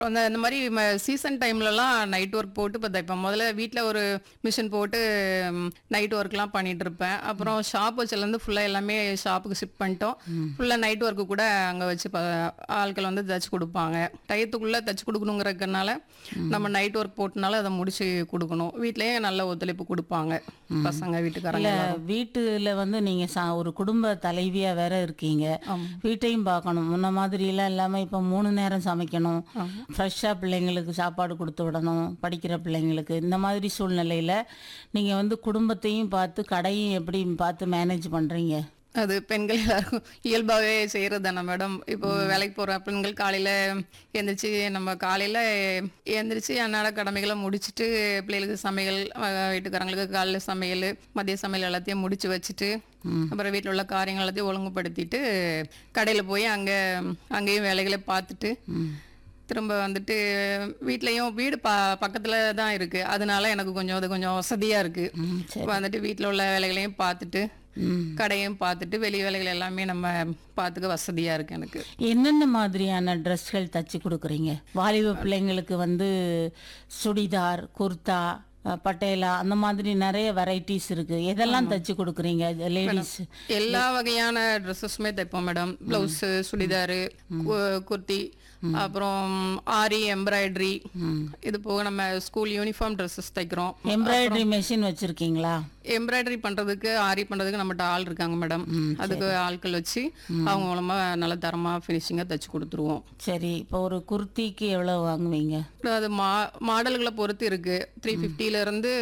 அந்த இந்த மாதிரி சீசன் டைம்லலாம் நைட் ஒர்க் போட்டு இப்போ தைப்பேன் முதல்ல வீட்டில் ஒரு மிஷின் போட்டு நைட் ஒர்க்லாம் பண்ணிட்டு இருப்பேன் அப்புறம் ஷாப் வச்சதுலேருந்து ஃபுல்லாக எல்லாமே ஷாப்புக்கு ஷிஃப்ட் பண்ணிட்டோம் ஃபுல்லாக நைட் ஒர்க்கு கூட அங்கே வச்சு ப- ஆட்கள் வந்து தைச்சு கொடுப்பாங்க டயத்துக்குள்ளே தைச்சு கொடுக்கணுங்கிறதுனால நம்ம நைட் ஒர்க் போட்டனால அதை முடிச்சு கொடுக்கணும் வீட்லயே நல்ல ஒத்துழைப்பு கொடுப்பாங்க பசங்க வீட்டுக்காரங்க இல்ல எல்லாரும். வீட்டுல வந்து நீங்க சா- ஒரு குடும்ப தலைவியா வேற இருக்கீங்க வீட்டையும் பார்க்கணும் முன்ன மாதிரி எல்லாம் இல்லாம இப்ப மூணு நேரம் சமைக்கணும் ஃப்ரெஷ்ஷா பிள்ளைங்களுக்கு சாப்பாடு கொடுத்து விடணும் படிக்கிற பிள்ளைங்களுக்கு இந்த மாதிரி சூழ்நிலையில நீங்க வந்து குடும்பத்தையும் பார்த்து கடையும் எப்படி பார்த்து மேனேஜ் பண்றீங்க அது பெண்கள் எல்லாருக்கும் இயல்பாகவே செய்கிறது தானே மேடம் இப்போ வேலைக்கு போகிற பெண்கள் காலையில் எந்திரிச்சு நம்ம காலையில் எந்திரிச்சு அன்னாட கடமைகளை முடிச்சுட்டு பிள்ளைகளுக்கு சமையல் அஹ், வீட்டுக்காரங்களுக்கு காலைல சமையல் மதிய சமையல் எல்லாத்தையும் முடிச்சு வச்சுட்டு அப்புறம் வீட்டில் உள்ள காரியங்கள் எல்லாத்தையும் ஒழுங்குபடுத்திட்டு கடையில் போய் அங்கே அங்கேயும் வேலைகளை பார்த்துட்டு திரும்ப வந்துட்டு வீட்லயும் வீடு ப பக்கத்துல தான் இருக்கு அதனால எனக்கு கொஞ்சம் அது கொஞ்சம் வசதியா இருக்கு ம், சரி. வந்துட்டு வீட்ல உள்ள வேலைகளையும் பார்த்துட்டு ம். கடையும் பார்த்துட்டு வெளி வேலைகள் எல்லாமே நம்ம பார்த்துக்க வசதியா இருக்கு எனக்கு என்னென்ன மாதிரியான ட்ரெஸ்கள் தச்சு கொடுக்குறீங்க வாலிப பிள்ளைங்களுக்கு வந்து சுடிதார் குர்தா அஹ், பட்டேலா அந்த மாதிரி நிறைய வெரைட்டிஸ் இருக்கு எதெல்லாம் தச்சு கொடுக்குறீங்க லேடிஸ் எல்லா வகையான ட்ரெஸ்ஸஸுமே தைப்போம் மேடம் பிளவுஸ் சுடிதாரு கு- குர்த்தி அப்புறம் ஆரி எம்ப்ராய்டரி இது போக நம்ம ஸ்கூல் யூனிஃபார்ம் ட்ரெஸ்ஸஸ் தைக்கிறோம் எம்ப்ராய்டரி மெஷின் வச்சிருக்கீங்களா எம்ப்ராய்டரி பண்றதுக்கு ஆரி பண்றதுக்கு நம்மகிட்ட ஆள் இருக்காங்க மேடம் அதுக்கு ஆட்கள் வச்சு அவங்க மூலமா நல்ல தரமா ஃபினிஷிங்கா தச்சு கொடுத்துருவோம் சரி இப்போ ஒரு குர்த்திக்கு எவ்வளவு வாங்குவீங்க அது மா மாடல்களை பொறுத்து இருக்கு த்ரீ ஃபிஃப்டில இருந்து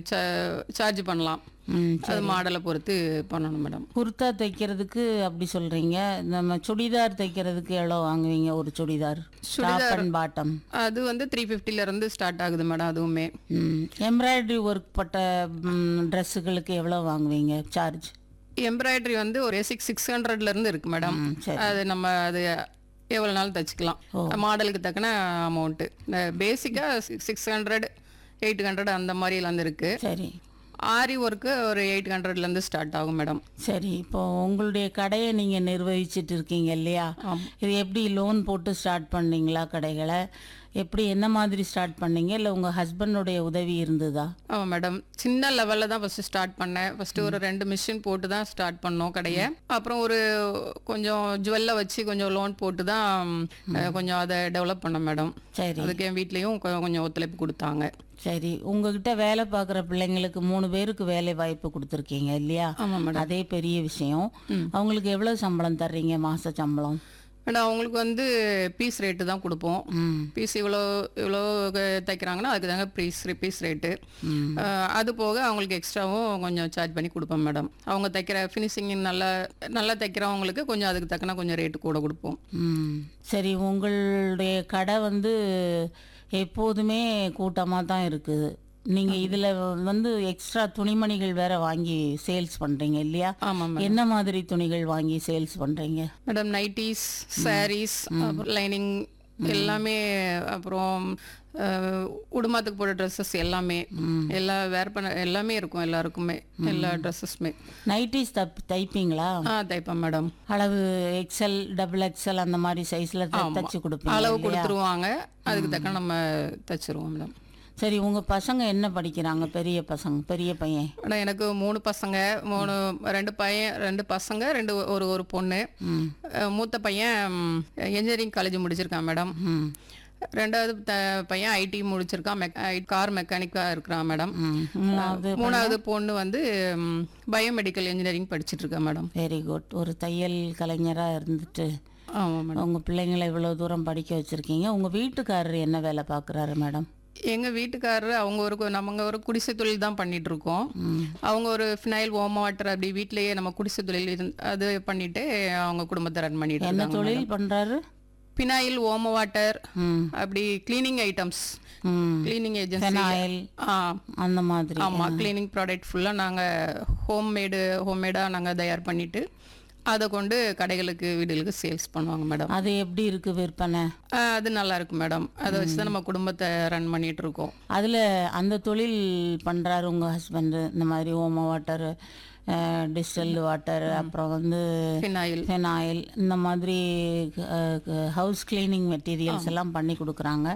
சார்ஜ் பண்ணலாம் ம் அது மாடலை பொறுத்து பண்ணணும் மேடம் குர்தா தைக்கிறதுக்கு அப்படி சொல்றீங்க நம்ம சுடிதார் தைக்கிறதுக்கு எவ்வளோ வாங்குவீங்க ஒரு சுடிதார் டாப் அண்ட் பாட்டம் அது வந்து த்ரீ ஃபிஃப்டில இருந்து ஸ்டார்ட் ஆகுது மேடம் அதுவுமே எம்ப்ராய்டரி ஒர்க் பட்ட ட்ரெஸ்ஸுகளுக்கு எவ்வளோ வாங்குவீங்க சார்ஜ் எம்ப்ராய்டரி வந்து ஒரு சிக்ஸ் சிக்ஸ் ஹண்ட்ரட்ல இருந்து இருக்கு மேடம் ம், சரி. அது நம்ம அது எவ்வளோ நாள் தச்சுக்கலாம் மாடலுக்கு தக்கன அமௌண்ட்டு பேசிக்காக சிக்ஸ் ஹண்ட்ரட் எயிட் ஹண்ட்ரட் அந்த மாதிரிலாம் இருக்கு சரி ஆரி ஒர்க்கு ஒரு எயிட் ஹண்ட்ரட்லேருந்து ஸ்டார்ட் ஆகும் மேடம் சரி இப்போ உங்களுடைய கடையை நீங்கள் நிர்வகிச்சிட்டு இருக்கீங்க இல்லையா இது எப்படி லோன் போட்டு ஸ்டார்ட் பண்ணீங்களா கடைகளை எப்படி என்ன மாதிரி ஸ்டார்ட் பண்ணீங்க இல்லை உங்கள் ஹஸ்பண்டுடைய உதவி இருந்ததா ஆமாம் மேடம் சின்ன லெவலில் தான் ஃபஸ்ட்டு ஸ்டார்ட் பண்ணேன் ஃபஸ்ட்டு ஒரு ரெண்டு மிஷின் போட்டு தான் ஸ்டார்ட் பண்ணோம் கடையை அப்புறம் ஒரு கொஞ்சம் ஜுவல்ல வச்சு கொஞ்சம் லோன் போட்டு தான் அஹ், கொஞ்சம் அதை டெவலப் பண்ணேன் மேடம் சரி அதுக்கு என் வீட்லேயும் கொஞ்சம் ஒத்துழைப்பு கொடுத்தாங்க சரி உங்ககிட்ட வேலை பார்க்குற பிள்ளைங்களுக்கு மூணு பேருக்கு வேலை வாய்ப்பு கொடுத்துருக்கீங்க இல்லையா ஆமாம் மேடம் அதே பெரிய விஷயம் அவங்களுக்கு எவ்வளோ சம்பளம் தர்றீங்க மாச சம்பளம் மேடம் அவங்களுக்கு வந்து பீஸ் ரேட்டு தான் கொடுப்போம் ம் பீஸ் இவ்வளோ இவ்வளோ தைக்கிறாங்கன்னா அதுக்கு தாங்க பீஸ் பீஸ் ரேட்டு அது போக அவங்களுக்கு எக்ஸ்ட்ராவும் கொஞ்சம் சார்ஜ் பண்ணி கொடுப்போம் மேடம் அவங்க தைக்கிற ஃபினிஷிங் நல்லா நல்லா தைக்கிறவங்களுக்கு கொஞ்சம் அதுக்கு தக்கன கொஞ்சம் ரேட்டு கூட கொடுப்போம் ம் சரி உங்களுடைய கடை வந்து எப்போதுமே கூட்டமாக தான் இருக்குது நீங்கள் இதில் வந்து எக்ஸ்ட்ரா துணிமணிகள் வேற வாங்கி சேல்ஸ் பண்ணுறீங்க இல்லையா ஆமாம் மேடம் என்ன மாதிரி துணிகள் வாங்கி சேல்ஸ் பண்ணுறீங்க மேடம் நைட்டிஸ் சாரீஸ் அப்புறம் லைனிங் எல்லாமே அப்புறம் அஹ், உடுமாத்துக்கு போடுற ட்ரெஸ்ஸஸ் எல்லாமே எல்லா வேர் பண்ண எல்லாமே இருக்கும் எல்லாருக்குமே எல்லா ட்ரெஸ்ஸஸுமே நைட்டிஸ் தப் தைப்பீங்களா ஆ தைப்பேன் மேடம் அளவு எக்ஸல் டபுள் எக்ஸல் அந்த மாதிரி சைஸில் தச்சு கொடுப்பீங்க அளவு இல்லையா? கொடுத்துருவாங்க அதுக்கு தக்க நம்ம தைச்சிருவோம் மேடம் சரி உங்கள் பசங்க என்ன படிக்கிறாங்க பெரிய பசங்க பெரிய பையன் மேடம் எனக்கு மூணு பசங்க மூணு ரெண்டு பையன் ரெண்டு பசங்க ரெண்டு ஒரு ஒரு பொண்ணு ம் அஹ், மூத்த பையன் இன்ஜினியரிங் காலேஜ் முடிச்சிருக்கான் மேடம் ம் ரெண்டாவது த- பையன் ஐடி முடிச்சிருக்கான் மெக் கார் மெக்கானிக்காக இருக்கிறான் மேடம் ம் மூணாவது மூணாவது பொண்ணு வந்து பயோமெடிக்கல் இன்ஜினியரிங் படிச்சிட்டு இருக்கா மேடம் வெரி குட் ஒரு தையல் கலைஞராக இருந்துட்டு ஆமாம் மேடம் உங்கள் பிள்ளைங்களை இவ்வளோ தூரம் படிக்க வச்சுருக்கீங்க உங்கள் வீட்டுக்காரர் என்ன வேலை பார்க்குறாரு மேடம் எங்கள் வீட்டுக்காரரு அவங்க ஒரு கு- நம்ம ஒரு குடிசை தொழில் தான் பண்ணிட்டு இருக்கோம் அவங்க ஒரு ஃபினைல் ஓம வாட்டர் அப்படி வீட்டிலேயே நம்ம குடிசை தொழில் இருந்து அது பண்ணிட்டு அவங்க குடும்பத்தை ரன் பண்ணிட்டு என்ன இருக்காங்க தொழில் பண்ணுறாரு பினாயில் ஓம வாட்டர் ம் அப்படி கிளீனிங் ஐட்டம்ஸ் ம் கிளீனிங் ஏஜென்சி ஃபெனாயில் ஆ அந்த மாதிரி ஆமாம் கிளீனிங் ப்ராடக்ட் ஃபுல்லாக நாங்கள் ஹோம்மேடு ஹோம்மேடாக நாங்கள் தயார் பண்ணிட்டு அதை கொண்டு கடைகளுக்கு வீடுகளுக்கு சேல்ஸ் பண்ணுவாங்க மேடம் அது எப்படி இருக்கு விற்பனை அது நல்லா இருக்கு மேடம் அதை வச்சு தான் நம்ம குடும்பத்தை ரன் பண்ணிட்டு இருக்கோம் அதில் அந்த தொழில் பண்ணுறாரு உங்கள் ஹஸ்பண்டு இந்த மாதிரி ஓம வாட்டர் டிஸ்டில்டு வாட்டர் அப்புறம் வந்து ஃபினாயில் ஃபெனாயில் இந்த மாதிரி ஹவுஸ் கிளீனிங் மெட்டீரியல்ஸ் எல்லாம் பண்ணி கொடுக்குறாங்க